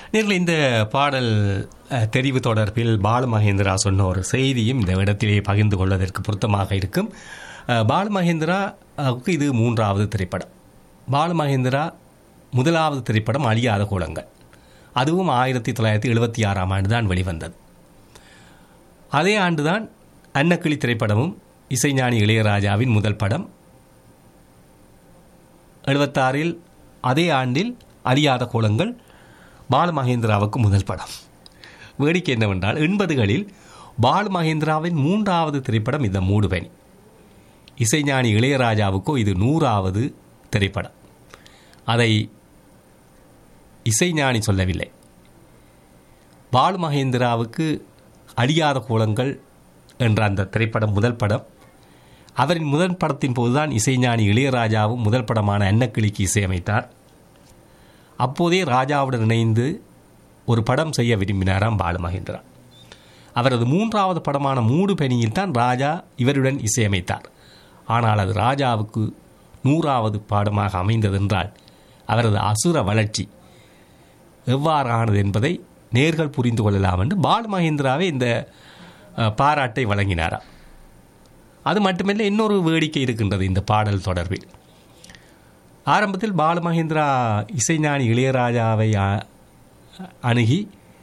நேரில் இந்த பாடல் அஹ், தெரிவு தொடர்பில் பாலமகேந்திரா சொன்ன ஒரு செய்தியும் இந்த இடத்திலே பகிர்ந்து கொள்வதற்கு பொருத்தமாக இருக்கும் அஹ், பாலமகேந்திராவுக்கு இது மூன்றாவது திரைப்படம் பாலமகேந்திரா முதலாவது திரைப்படம் அழியாத கோலங்கள் அதுவும் ஆயிரத்தி தொள்ளாயிரத்தி எழுபத்தி ஆறாம் ஆண்டு தான் வெளிவந்தது அதே ஆண்டுதான் அன்னக்கிளி திரைப்படமும் இசைஞானி இளையராஜாவின் முதல் படம் எழுபத்தாறில் அதே ஆண்டில் அழியாத கோலங்கள் பாலமகேந்திராவுக்கு முதல் படம் வேடிக்கை என்னவென்றால் எண்பதுகளில் பாலமகேந்திராவின் மூன்றாவது திரைப்படம் இந்த மூடுபனி இசைஞானி இளையராஜாவுக்கோ இது நூறாவது திரைப்படம் அதை இசைஞானி சொல்லவில்லை பாலுமகேந்திராவுக்கு அழியாத கோலங்கள் என்ற அந்த திரைப்படம் முதல் படம் அவரின் முதல் படத்தின் போதுதான் இசைஞானி இளையராஜாவும் முதல் படமான அன்னக்கிளிக்கு இசையமைத்தார் அப்போதே ராஜாவுடன் இணைந்து ஒரு படம் செய்ய விரும்பினாராம் பாலுமகேந்திரா அவரது மூன்றாவது படமான மூடு பனியில் தான் ராஜா இவருடன் இசையமைத்தார் ஆனால் அது ராஜாவுக்கு நூறாவது பாடமாக அமைந்ததென்றால் அவரது அசுர வளர்ச்சி எவ்வாறானது என்பதை நேர்கள் புரிந்து கொள்ளலாம் என்று பால் மகேந்திராவே இந்த அஹ், பாராட்டை வழங்கினாராம் அது மட்டுமல்ல இன்னொரு வேடிக்கை இருக்கின்றது இந்த பாடல் தொடர்பில் ஆரம்பத்தில் பாலமகேந்திரா இசைஞானி இளையராஜாவை அ- அணுகி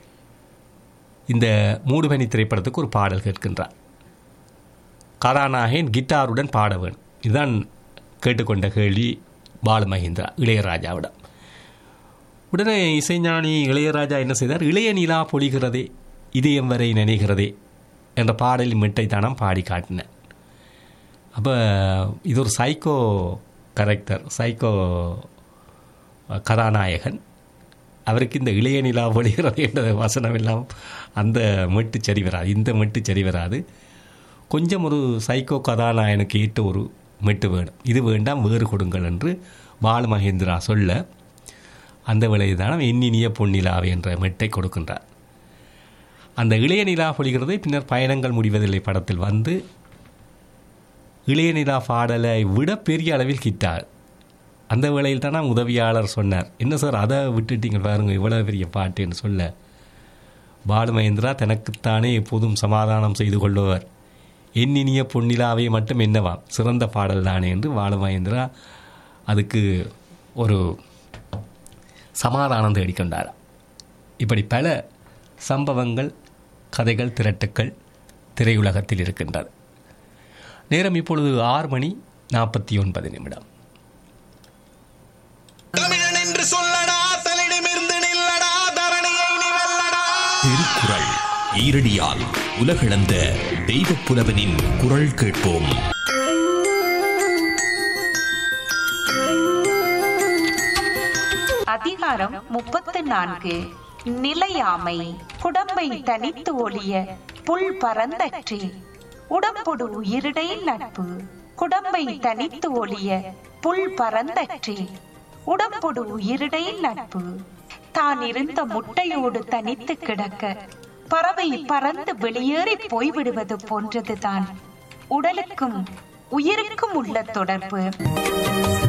இந்த மூடுபனி திரைப்படத்துக்கு ஒரு பாடல் கேட்கின்றார் கதாநாயகன் கிட்டாருடன் பாட வேணும் இதுதான் கேட்டுக்கொண்ட கேள்வி பாலமகேந்திரா இளையராஜாவிடம் உடனே இசைஞானி இளையராஜா என்ன செய்தார் இளைய நிலா பொழிகிறதே இதயம் வரை நினைகிறதே என்ற பாடலின் மிட்டை தானம் பாடி காட்டினார் அப்போ இது ஒரு சைக்கோ கரெக்டர் சைக்கோ கதாநாயகன் அவருக்கு இந்த இளைய நிலா பொழிகிறது என்ற வசனம் எல்லாம் அந்த மெட்டு சரி வராது இந்த மெட்டு சரி வராது கொஞ்சம் ஒரு சைக்கோ கதாநாயகனுக்கு ஏற்ற ஒரு மெட்டு வேணும் இது வேண்டாம் வேறு கொடுங்கள் என்று பாலு மகேந்திரா சொல்ல அந்த விலைதான் எண்ணினிய பொன்னிலாவை என்ற மெட்டை கொடுக்கின்றார் அந்த இளைய நிலா பொழிகிறதை பின்னர் பயணங்கள் முடிவதில்லை படத்தில் வந்து இளைய நிலா பாடலை விட பெரிய அளவில் கிட்டார் அந்த வேளையில் தான் உதவியாளர் சொன்னார் என்ன சார் அதை விட்டுட்டீங்க பாருங்க இவ்வளோ பெரிய பாட்டுன்னு சொல்ல பாலு மகேந்திரா தனக்குத்தானே எப்போதும் சமாதானம் செய்து கொள்பவர் எண்ணினிய பொன்னிலாவை மட்டும் என்னவாம் சிறந்த பாடல் தானே என்று பாலு மகேந்திரா அதுக்கு ஒரு சமாதானம் தேடிக்கொண்டார் இப்படி பல சம்பவங்கள் கதைகள் திரட்டுக்கள் திரையுலகத்தில் இருக்கின்றது நேரம் இப்பொழுது ஆறு மணி நாற்பத்தி ஒன்பது நிமிடம் தமிழன் என்று சொல்லடா தலிடமிருந்து நில்லடா தரணியை நீ வெல்லடா திருக்குறள் ஈரடியால் உலகளந்த தெய்வப் புலவனின் குரல் கேட்போம் அதிகாரம் முப்பத்து நான்கு நிலையாமை குடம்பை தனித்து ஒளிய புல் பரந்தற்றி உடம்பொடு உயிரிடை நட்பு குடம்பை தனித்து ஒளிய புல் பரந்தற்றி உடம்பொடு உயிரிடை நட்பு தான் இருந்த முட்டையோடு தனித்து கிடக்க பறவை பறந்து வெளியேறி போய்விடுவது போன்றதுதான் உடலுக்கும் உயிருக்கும் உள்ள தொடர்பு